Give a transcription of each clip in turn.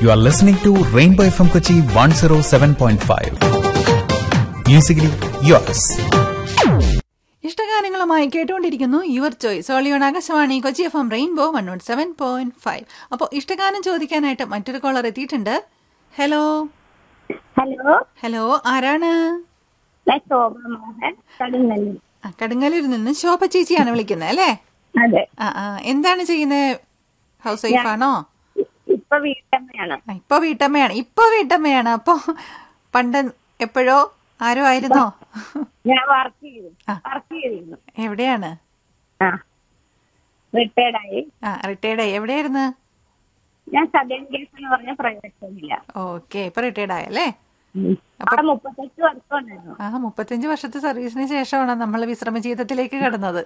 You are listening to Rainbow FM Kochi 107.5. Musically yours. ഇഷ്ടഗാനങ്ങളുമായി കേട്ടുകൊണ്ടിരിക്കുന്നു your choice ഓളിയോൺ Akashvani Kochi F M rainbow one naught seven point five അപ്പോൾ ഇഷ്ടഗാനം ചോദിക്കാനായിട്ട് മറ്റൊരു collar എത്തിയിട്ടുണ്ട് ഹലോ ഹലോ ഹലോ ആരാണ് ഞാൻ ശോഭ മോഹൻ കടുങ്ങല്ലൂർ ആ, കടുങ്ങലൂരിൽ നിന്ന് ശോഭ ചേച്ചിയാണ് വിളിക്കുന്നത് അല്ലേ അതെ ആ ആ എന്താണ് ചെയ്യുന്നത് ഹൗസ് വൈഫ് ആണോ ഇപ്പൊ വീട്ടമ്മയാണ് ആ, ഇപ്പൊ വീട്ടമ്മയാണ് ഇപ്പൊ വീട്ടമ്മയാണ് അപ്പൊ പണ്ട് എപ്പോഴോ ആരോ ആയിരുന്നോ ഞാൻ വർക്ക് ചെയ്തു ആ. വർക്ക് ചെയ്തിരുന്നു എവിടെയാണ് ആ റിട്ടയർഡ് ആയി ആ റിട്ടയർഡ് ആയി എവിടെയായിരുന്നു ഞാൻ സദേൺ കേസ് എന്ന് പറഞ്ഞ പ്രൈവറ്റ് ഫേമില്ല ഓക്കെ ഇപ്പൊ റിട്ടയർഡ് ആയല്ലേ അവിടെ മുപ്പത്തെട്ട് വർഷം ഉണ്ടായിരുന്നു ആ മുപ്പത്തിയഞ്ച് വർഷത്തെ സർവീസിന് ശേഷമാണ് നമ്മൾ വിശ്രമ ജീവിതത്തിലേക്ക് കടന്നത്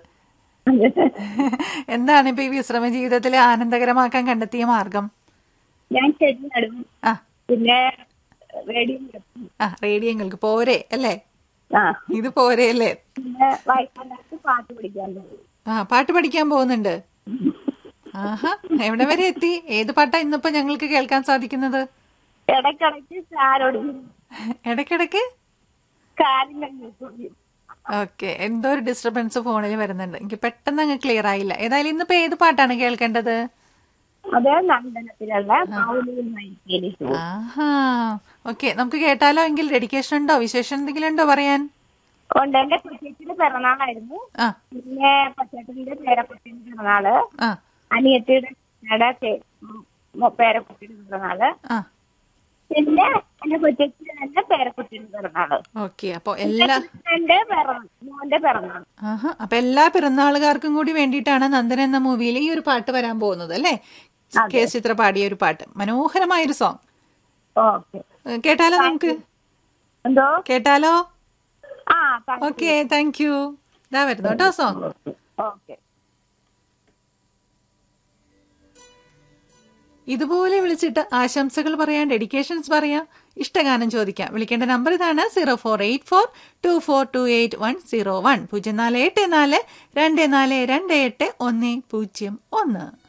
എന്താണ് ഇപ്പൊ ഈ വിശ്രമ ജീവിതത്തിൽ ആനന്ദകരമാക്കാൻ കണ്ടെത്തിയ മാർഗം ഞാൻ ചെടി നടും ആ പിന്നെ റേഡിയോ കേൾക്കും. ആ റേഡിയോങ്ങൾക്ക് പോരെ അല്ലേ ആ ഇത് പോരെ അല്ലേ പിന്നെ വൈകുന്നേരത്ത് പാട്ട് പഠിക്കാൻ പോകും ആ പാട്ട് പഠിക്കാൻ പോകുന്നുണ്ട് ആഹാ എവിടെ വരെ എത്തി ഏത് പാട്ടാ ഇന്നിപ്പോ ഞങ്ങൾക്ക് കേൾക്കാൻ സാധിക്കുന്നത് ഇടയ്ക്കിടയ്ക്ക് കാലോട് ഇടയ്ക്കിടയ്ക്ക് കാലിന്റെ കേൾക്കും. ഓക്കെ എന്തോ ഒരു ഡിസ്റ്റർബൻസ് ഫോണിൽ വരുന്നുണ്ട് എനിക്ക് പെട്ടെന്ന് അങ്ങ് ക്ലിയർ ആയില്ല ഏതായാലും ഇന്നിപ്പോ ഏത് പാട്ടാണ് കേൾക്കേണ്ടത് അത് നന്ദനത്തിലുള്ള മൗലിയിൽ മൈക്കേലി ആഹാ ഓക്കെ നമുക്ക് കേട്ടാലോ എങ്കിൽ ഡെഡിക്കേഷൻ ഉണ്ടോ വിശേഷം എന്തെങ്കിലും ഉണ്ടോ പറയാൻ ഉണ്ട് എന്റെ കുട്ടിയുടെ പിറന്നാളായിരുന്നു ആ പിന്നെ പച്ചേട്ടന്റെ പേരക്കുട്ടിയുടെ പിറന്നാള് ആ അനിയത്തിയുടെ ഞങ്ങളുടെ ചേ- മ് പേരക്കുട്ടിയുടെ പിറന്നാള് ആ പിന്നെ എന്റെ കൊച്ചേച്ചിയുടെ തന്നെ പേരക്കുട്ടിയുടെ പിറന്നാള് ഓക്കെ അപ്പൊ എല്ലാ എന്റെ പിറന്നാൾ മോന്റെ പിറന്നാൾ ആഹാ അപ്പൊ എല്ലാ പിറന്നാളുകാർക്കും കൂടി വേണ്ടിയിട്ടാണ് നന്ദൻ എന്ന മൂവിയിൽ ഈ ഒരു പാട്ട് വരാൻ പോകുന്നത് അല്ലേ കെ എസ് ചിത്ര പാടിയ ഒരു പാട്ട് മനോഹരമായ ഒരു സോങ് ഓക്കെ കേട്ടാലോ നമുക്ക് എന്തോ കേട്ടാലോ ആ thank you. Okay thank you ഇതാ വരുന്നു കേട്ടോ സോങ് ഓക്കെ ഇതുപോലെ വിളിച്ചിട്ട് ആശംസകൾ പറയാൻ ഡെഡിക്കേഷൻസ് പറയാം ഇഷ്ടഗാനം ചോദിക്കാം വിളിക്കേണ്ട നമ്പർ ഇതാണ് zero four eight four two four two eight one zero one പൂജ്യം നാല് എട്ട് നാല് രണ്ട് നാല് രണ്ട് എട്ട് ഒന്ന് പൂജ്യം ഒന്ന്